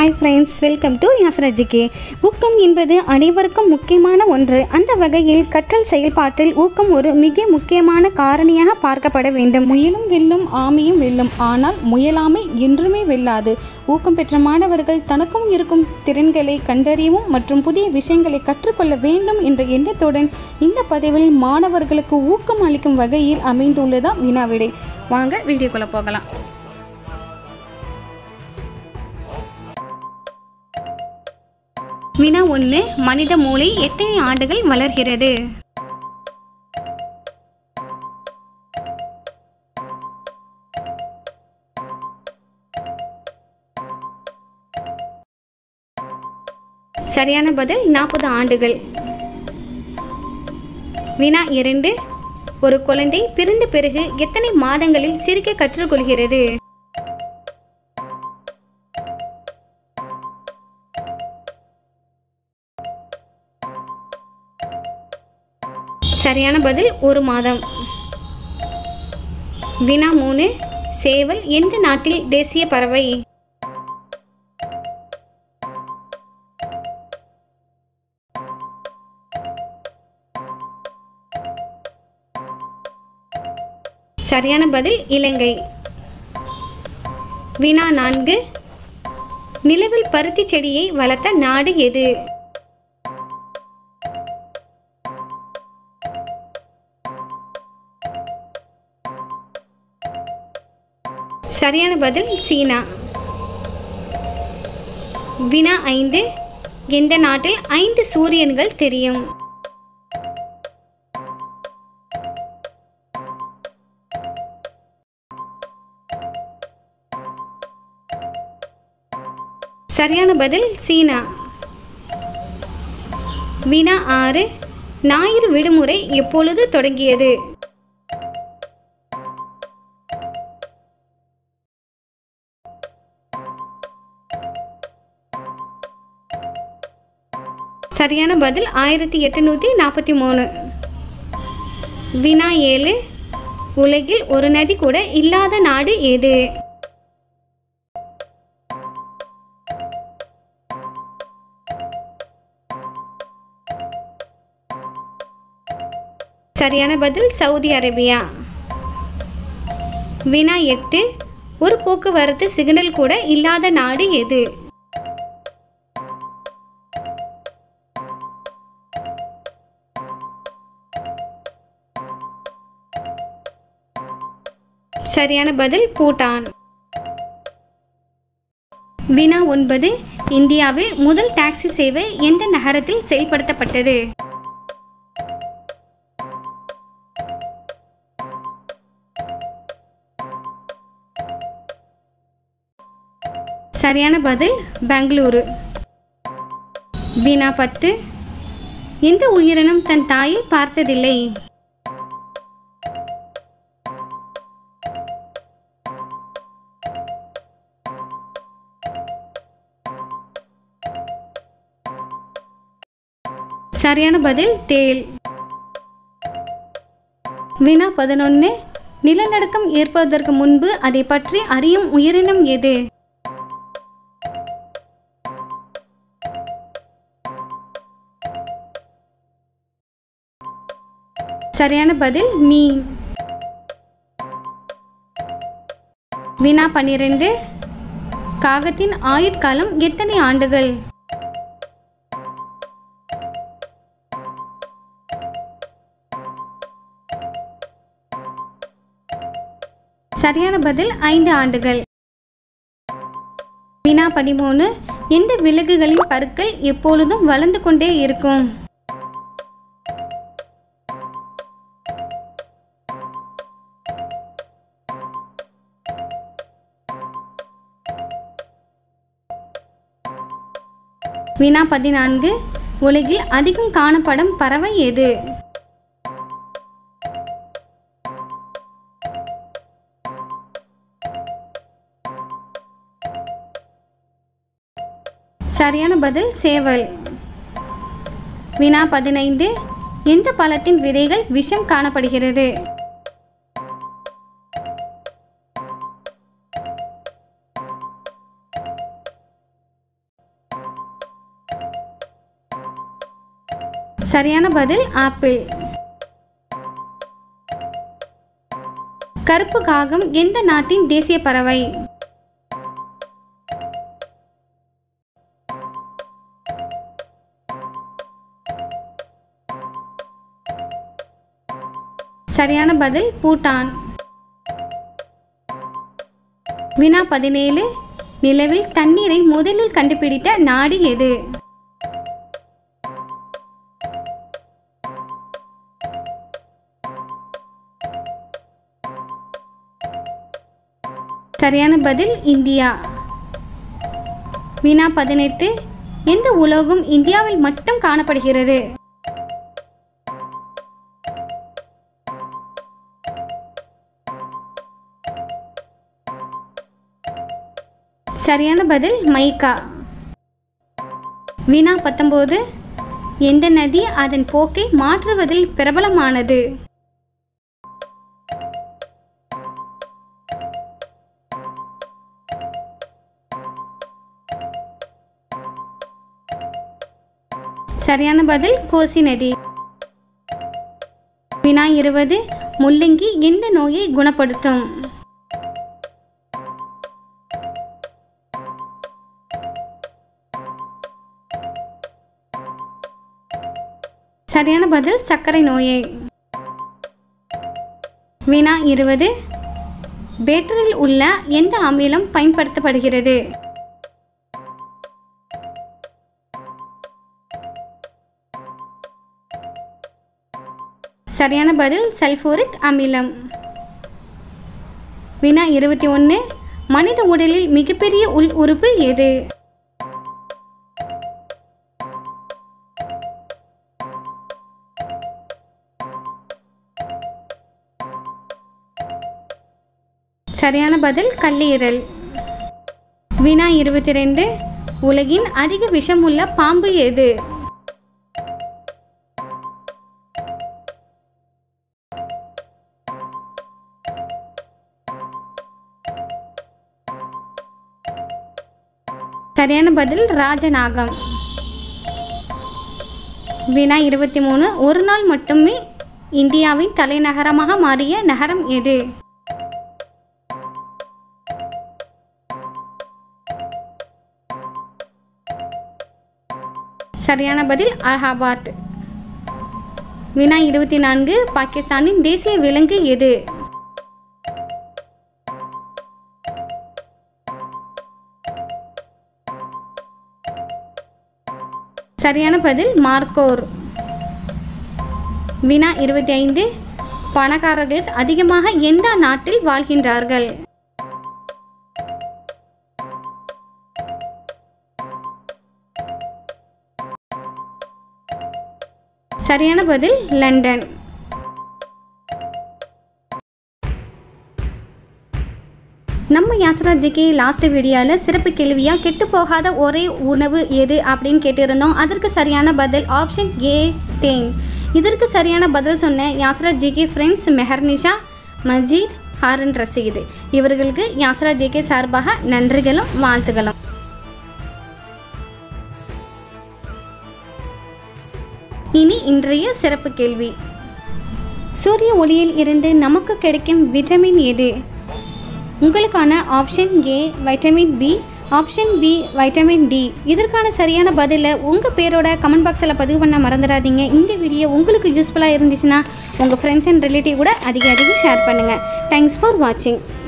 hi friends welcome to யாசரஜிகே ஊக்கம் என்பது அனைவருக்கும் முக்கியமான ஒன்று அந்த வகையில் கற்றல் செயல்பாட்டில் ஊக்கம் ஒரு மிக முக்கியமான காரணியாக பார்க்கப்பட வேண்டும் முயலும் வெல்லும் ஆமையும் வெல்லும் ஆனால் முயலாமை என்றுமே வெல்லாது ஊக்கம் பெற்ற மாணவர்கள் தனக்கும் இருக்கும் திறன்களை கண்டறியவும் மற்றும் புதிய விஷயங்களை கற்றுக்கொள்ள வேண்டும் என்ற எண்ணத்துடன் இந்த பதிவில் மாணவர்களுக்கு ஊக்கம் அளிக்கும் வகையில் அமைந்துள்ளதா வினாவிடை வாங்க வீடியோக்குள்ளே போகலாம் வினா ஒன்று மனித மூளை எத்தனை ஆண்டுகள் வளர்கிறது சரியான பதில் நாற்பது ஆண்டுகள் வினா இரண்டு ஒரு குழந்தை பிறந்த பிறகு எத்தனை மாதங்களில் சிரிக்க கற்றுக்கொள்கிறது சரியான பதில் ஒரு மாதம் வினா மூணு சேவல் எந்த நாட்டில் தேசிய பறவை சரியான பதில் இலங்கை வினா நான்கு நிலவில் பருத்தி செடியை வளர்த்த நாடு எது சரியான பதில் சீனா வினா ஐந்து எந்த நாட்டில் ஐந்து சூரியன்கள் தெரியும் சரியான பதில் சீனா வினா ஆறு ஞாயிறு விடுமுறை எப்பொழுது தொடங்கியது சரியான பதில் ஆயிரத்தி எட்டுநூற்றி நாற்பத்தி மூணு வினா ஏழு உலகில் ஒரு நதி கூட இல்லாத நாடு எது சரியான பதில் சவுதி அரேபியா வினா எட்டு ஒரு போக்குவரத்து சிக்னல் கூட இல்லாத நாடு எது சரியான பதில் பூட்டான் வினா ஒன்பது இந்தியாவில் முதல் டாக்ஸி சேவை எந்த நகரத்தில் செயல்படுத்தப்பட்டது சரியான பதில் பெங்களூரு வினா பத்து எந்த உயிரினம் தன் தாயை பார்த்ததில்லை சரியான பதில் தேல் வினா பதினொன்று நிலநடுக்கம் ஏற்பதற்கு முன்பு அதை பற்றி அறியும் உயிரினம் எது சரியான பதில் மீன் வினா பன்னிரண்டு காகத்தின் ஆயுட்காலம் எத்தனை ஆண்டுகள் சரியான பதில் ஐந்து ஆண்டுகள் வினா பதிமூணு இந்த விலங்குகளின் பற்கள் எப்பொழுதும் வளர்ந்து கொண்டே இருக்கும் வினா பதினான்கு உலகில் அதிகம் காணப்படும் பறவை எது சரியான பதில் சேவல் வினா பதினைந்து எந்த பழத்தின் விதைகள் விஷம் காணப்படுகிறது சரியான பதில் ஆப்பிள் கருப்பு காகம் எந்த நாட்டின் தேசிய பறவை சரியான பதில் பூட்டான் வினா பதினேழு நிலவில் தண்ணீரை முதலில் கண்டுபிடித்த நாடு எது சரியான பதில் இந்தியா வினா பதினெட்டு எந்த உலோகம் இந்தியாவில் மட்டும் காணப்படுகிறது சரியான பதில் மைக்கா வினா பத்தொம்போது எந்த நதி அதன் போக்கை மாற்றுவதில் பிரபலமானது சரியான பதில் கோசி நதி வினா இருபது முள்ளங்கி எந்த நோயை குணப்படுத்தும் சரியான பதில் சர்க்கரை நோயை வினா இருபது பேட்டரியில் உள்ள எந்த அமிலம் பயன்படுத்தப்படுகிறது சரியான பதில் சல்பூரிக் அமிலம் வினா இருபத்தி ஒன்று மனித உடலில் மிகப்பெரிய உள் உறுப்பு எது சரியான பதில் கல்லீரல் வினா இருபத்தி ரெண்டு உலகின் அதிக விஷமுள்ள பாம்பு எது சரியான பதில் ராஜநாகம் வினா இருபத்தி மூணு ஒரு நாள் மட்டுமே இந்தியாவின் தலைநகரமாக மாறிய நகரம் எது சரியான பதில் அலகாபாத் வினா இருபத்தி நான்கு பாகிஸ்தானின் தேசிய விலங்கு எது சரியான பதில் மார்க்கோர் வினா இருபத்தி ஐந்து பணக்காரர்கள் அதிகமாக எந்த நாட்டில் வாழ்கின்றார்கள் சரியான பதில் லண்டன் நம்ம யாசரா ஜிகே லாஸ்ட் வீடியோவில் சிறப்பு கேள்வியாக கெட்டு போகாத ஒரே உணவு எது அப்படின்னு கேட்டிருந்தோம் அதற்கு சரியான பதில் ஆப்ஷன் ஏ தேன் இதற்கு சரியான பதில் சொன்ன யாசரா ஜிகே ஃப்ரெண்ட்ஸ் மெஹர்னிஷா மஜீத் ஹாரன் ரசீது இவர்களுக்கு யாசரா ஜிகே சார்பாக நன்றிகளும் வாழ்த்துகளும் இனி இன்றைய சிறப்பு கேள்வி சூரிய ஒளியில் இருந்து நமக்கு கிடைக்கும் விட்டமின் எது உங்களுக்கான option A vitamin B option B vitamin D இதற்கான சரியான பதிலை உங்கள் பேரோட கமெண்ட் பாக்ஸில் பதிவு பண்ண மறந்துடாதீங்க இந்த வீடியோ உங்களுக்கு யூஸ்ஃபுல்லாக இருந்துச்சுன்னா உங்கள் ஃப்ரெண்ட்ஸ் அண்ட் ரிலேட்டிவ் கூட அதிக அதிகம் ஷேர் பண்ணுங்கள் தேங்க்ஸ் ஃபார் வாட்சிங்